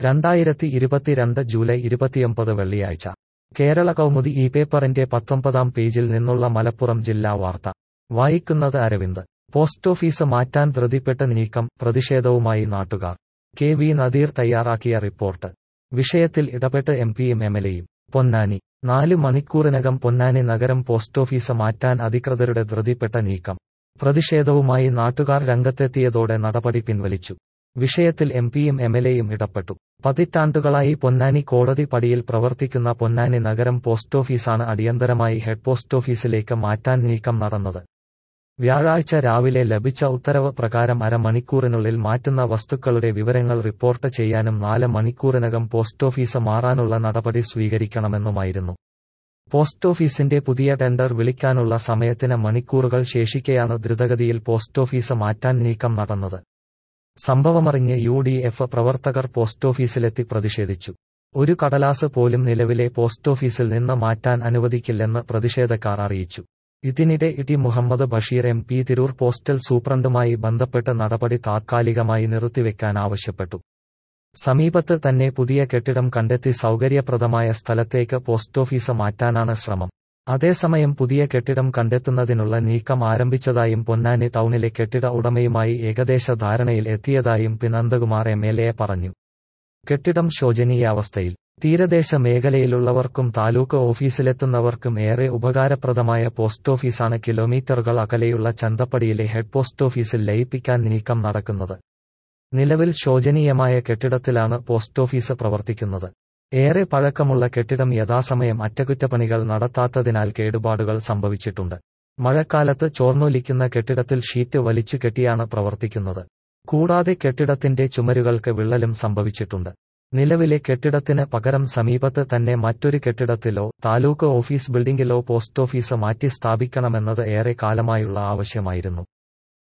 രണ്ടായിരത്തി ഇരുപത്തിരണ്ട് ജൂലൈ ഇരുപത്തിയൊമ്പത് വെള്ളിയാഴ്ച കേരള കൗമുദി ഈ പേപ്പറിന്റെ പത്തൊമ്പതാം പേജിൽ നിന്നുള്ള മലപ്പുറം ജില്ലാ വാർത്ത വായിക്കുന്നത് അരവിന്ദ് പോസ്റ്റ് ഓഫീസ് മാറ്റാൻ ധൃതിപ്പെട്ട് നീക്കം പ്രതിഷേധവുമായി നാട്ടുകാർ കെ വി നദീർ തയ്യാറാക്കിയ റിപ്പോർട്ട് വിഷയത്തിൽ ഇടപെട്ട് എം പിയും എംഎൽഎയും പൊന്നാനി നാല് മണിക്കൂറിനകം പൊന്നാനി നഗരം പോസ്റ്റ് ഓഫീസ് മാറ്റാൻ അധികൃതരുടെ ധൃതിപ്പെട്ട നീക്കം പ്രതിഷേധവുമായി നാട്ടുകാർ രംഗത്തെത്തിയതോടെ നടപടി പിൻവലിച്ചു വിഷയത്തിൽ എം പിയും എംഎൽഎയും ഇടപെട്ടു പതിറ്റാണ്ടുകളായി പൊന്നാനി കോടതി പടിയിൽ പ്രവർത്തിക്കുന്ന പൊന്നാനി നഗരം പോസ്റ്റ് ഓഫീസാണ് അടിയന്തരമായി ഹെഡ് പോസ്റ്റ് ഓഫീസിലേക്ക് മാറ്റാൻ നീക്കം നടന്നത് വ്യാഴാഴ്ച രാവിലെ ലഭിച്ച ഉത്തരവ് പ്രകാരം അരമണിക്കൂറിനുള്ളിൽ മാറ്റുന്ന വസ്തുക്കളുടെ വിവരങ്ങൾ റിപ്പോർട്ട് ചെയ്യാനും നാല് മണിക്കൂറിനകം പോസ്റ്റ് ഓഫീസ് മാറാനുള്ള നടപടി സ്വീകരിക്കണമെന്നുമായിരുന്നു പോസ്റ്റ് ഓഫീസിന്റെ പുതിയ ടെൻഡർ വിളിക്കാനുള്ള സമയത്തിന് മണിക്കൂറുകൾ ശേഷിക്കെയാണ് ദ്രുതഗതിയിൽ പോസ്റ്റ് ഓഫീസ് മാറ്റാൻ നീക്കം നടന്നത് സംഭവമറിഞ്ഞ് യു ഡി എഫ് പ്രവർത്തകർ പോസ്റ്റ് ഓഫീസിലെത്തി പ്രതിഷേധിച്ചു ഒരു കടലാസ് പോലും നിലവിലെ പോസ്റ്റ് ഓഫീസിൽ നിന്ന് മാറ്റാൻ അനുവദിക്കില്ലെന്ന് പ്രതിഷേധക്കാർ അറിയിച്ചു ഇതിനിടെ E T Muhammad Basheer M P Tirur postal സൂപ്രണ്ടുമായി ബന്ധപ്പെട്ട് നടപടി താത്കാലികമായി നിർത്തിവെക്കാൻ ആവശ്യപ്പെട്ടു സമീപത്ത് തന്നെ പുതിയ കെട്ടിടം കണ്ടെത്തി സൗകര്യപ്രദമായ സ്ഥലത്തേക്ക് പോസ്റ്റ് ഓഫീസ് മാറ്റാനാണ് ശ്രമം അതേസമയം പുതിയ കെട്ടിടം കണ്ടെത്തുന്നതിനുള്ള നീക്കം ആരംഭിച്ചതായും പൊന്നാനി ടൗണിലെ കെട്ടിട ഉടമയുമായി ഏകദേശ ധാരണയിൽ എത്തിയതായും P Nandakumar M L A പറഞ്ഞു കെട്ടിടം ശോചനീയാവസ്ഥയിൽ തീരദേശ മേഖലയിലുള്ളവർക്കും താലൂക്ക് ഓഫീസിലെത്തുന്നവർക്കും ഏറെ ഉപകാരപ്രദമായ പോസ്റ്റ് ഓഫീസാണ് കിലോമീറ്ററുകൾ അകലെയുള്ള ചന്തപ്പടിയിലെ ഹെഡ് പോസ്റ്റ് ഓഫീസിൽ ലയിപ്പിക്കാൻ നീക്കം നടക്കുന്നത് നിലവിൽ ശോചനീയമായ കെട്ടിടത്തിലാണ് പോസ്റ്റ് ഓഫീസ് പ്രവർത്തിക്കുന്നത് ഏറെ പഴക്കമുള്ള കെട്ടിടം യഥാസമയം അറ്റകുറ്റപ്പണികൾ നടത്താത്തതിനാൽ കേടുപാടുകൾ സംഭവിച്ചിട്ടുണ്ട് മഴക്കാലത്ത് ചോർന്നൊലിക്കുന്ന കെട്ടിടത്തിൽ ഷീറ്റ് വലിച്ചു കെട്ടിയാണ് പ്രവർത്തിക്കുന്നത് കൂടാതെ കെട്ടിടത്തിന്റെ ചുമരുകൾക്ക് വിള്ളലും സംഭവിച്ചിട്ടുണ്ട് നിലവിലെ കെട്ടിടത്തിന് പകരം സമീപത്ത് തന്നെ മറ്റൊരു കെട്ടിടത്തിലോ താലൂക്ക് ഓഫീസ് ബിൽഡിംഗിലോ പോസ്റ്റ് ഓഫീസ് മാറ്റി സ്ഥാപിക്കണമെന്നത് ഏറെ കാലമായുള്ള ആവശ്യമായിരുന്നു